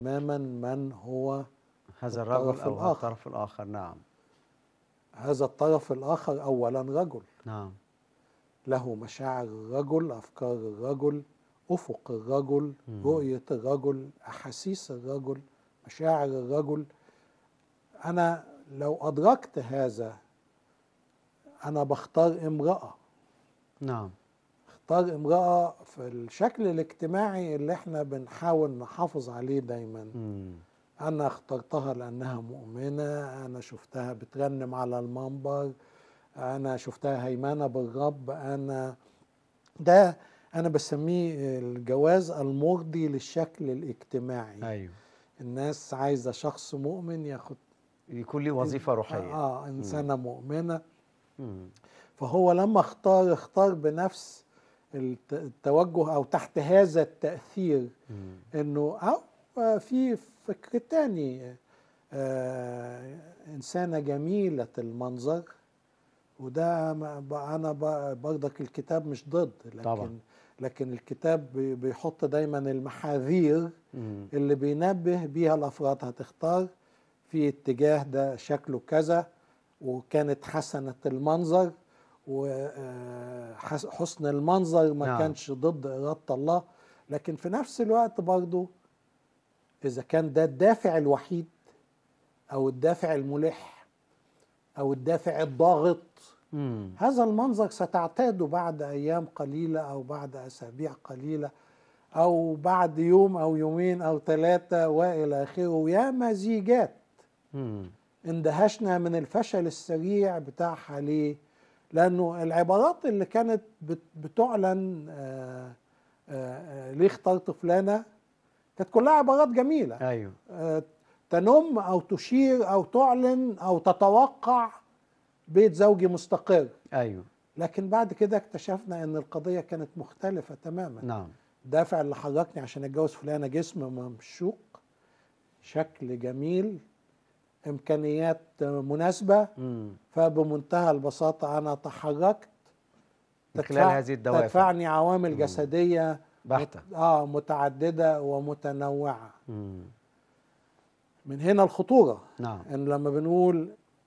تماما من هو هذا الطرف الرجل أو هذا الآخر. الطرف الآخر نعم هذا الطرف الآخر أولا رجل نعم له مشاعر الرجل أفكار الرجل أفق الرجل مم. رؤية الرجل أحاسيس الرجل مشاعر الرجل أنا لو أدركت هذا أنا بختار امرأة نعم اختار امرأة في الشكل الاجتماعي اللي احنا بنحاول نحافظ عليه دايما مم. أنا اخترتها لأنها مؤمنة أنا شفتها بترنم على المنبر أنا شفتها هيمنة بالرب أنا ده أنا بسميه الجواز المرضي للشكل الاجتماعي أيوه الناس عايزة شخص مؤمن ياخد يكون لي وظيفة روحية آه إنسانة مؤمنة مم. فهو لما اختار اختار بنفس الت- التوجه أو تحت هذا التأثير مم. انه او في فكر تاني آه انسانه جميله المنظر وده ما- ب- انا ب- برضك الكتاب مش ضد لكن طبعا. لكن الكتاب بي- بيحط دايما المحاذير مم. اللي بينبه بيها الافراد هتختار في اتجاه ده شكله كذا وكانت حسنه المنظر وحسن المنظر ما نعم. كانش ضد اراده الله لكن في نفس الوقت برضو اذا كان ده الدافع الوحيد او الدافع الملح او الدافع الضاغط مم. هذا المنظر ستعتاده بعد ايام قليله او بعد اسابيع قليله او بعد يوم او يومين او ثلاثه والى اخره يا مزيجات مم. اندهشنا من الفشل السريع بتاعها ليه؟ لانه العبارات اللي كانت بت- بتعلن آه، آه، آه، ليه اخترت فلانه كانت كلها عبارات جميله أيوه آه، تنم او تشير او تعلن او تتوقع بيت زوجي مستقر أيوه لكن بعد كده اكتشفنا ان القضيه كانت مختلفه تماما نعم الدافع اللي حركني عشان اتجوز فلانه جسم ممشوق شكل جميل امكانيات مناسبه مم. فبمنتهى البساطه انا تحركت من خلال تدفع- هذه الدوافع تدفعني عوامل جسديه بحتة مت- اه متعدده ومتنوعه مم. من هنا الخطوره نعم ان لما بنقول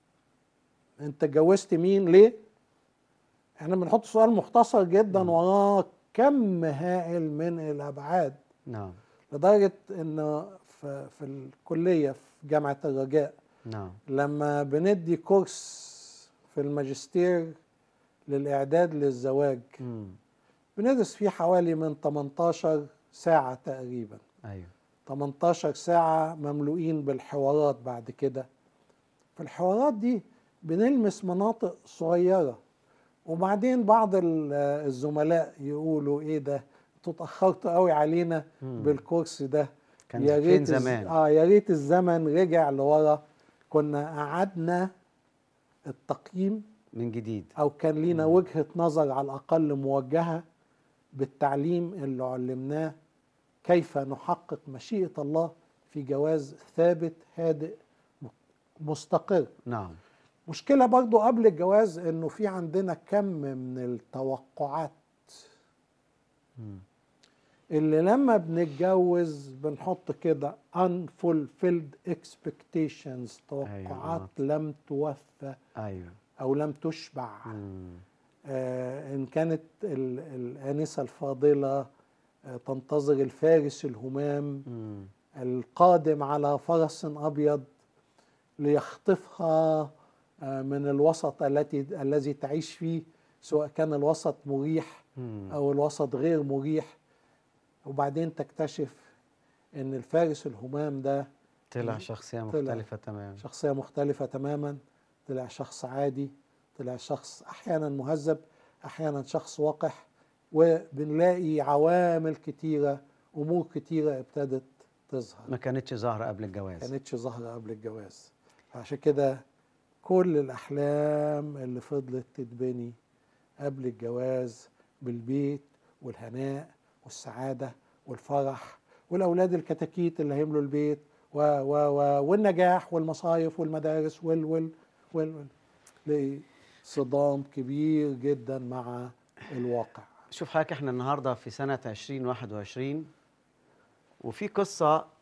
انت اتجوزت مين ليه احنا بنحط سؤال مختصر جدا وراه كم هائل من الابعاد نعم لدرجه ان في, في الكليه في جامعه الرجاء نعم لما بندي كورس في الماجستير للاعداد للزواج مم. بندرس فيه حوالي من 18 ساعه تقريبا أيوه 18 ساعة مملوئين بالحوارات بعد كده في الحوارات دي بنلمس مناطق صغيرة وبعدين بعض ال- الزملاء يقولوا ايه ده انتوا اتأخرتوا قوي علينا مم. بالكورس ده كان يا فين ريت الز- زمان اه يا ريت الزمن رجع لورا كنا قعدنا التقييم من جديد او كان لينا وجهة نظر على الاقل موجهة بالتعليم اللي علمناه كيف نحقق مشيئة الله في جواز ثابت هادئ م- مستقر نعم مشكلة برضو قبل الجواز انه في عندنا كم من التوقعات مم. اللي لما بنتجوز بنحط كده unfulfilled expectations توقعات لم توفى أيوه او لم تشبع مم. آه، إن كانت ال- الآنسة الفاضلة آه، تنتظر الفارس الهمام مم. القادم على فرس أبيض ليخطفها آه، من الوسط التي الذي تعيش فيه سواء كان الوسط مريح مم. أو الوسط غير مريح وبعدين تكتشف إن الفارس الهمام ده طلع شخصية طلع. مختلفة تماما شخصية مختلفة تماما طلع شخص عادي طلع شخص أحيانا مهذب أحيانا شخص وقح وبنلاقي عوامل كتيرة أمور كتيرة ابتدت تظهر ما كانتش ظاهرة قبل الجواز كانتش ظاهرة قبل الجواز عشان كده كل الأحلام اللي فضلت تتبني قبل الجواز بالبيت والهناء والسعادة والفرح والأولاد الكتاكيت اللي هيملوا البيت و و و والنجاح والمصايف والمدارس وال وال وال, وال. تلاقي صدام كبير جدا مع الواقع شوف حضرتك احنا النهارده في سنة 2021 وفي قصة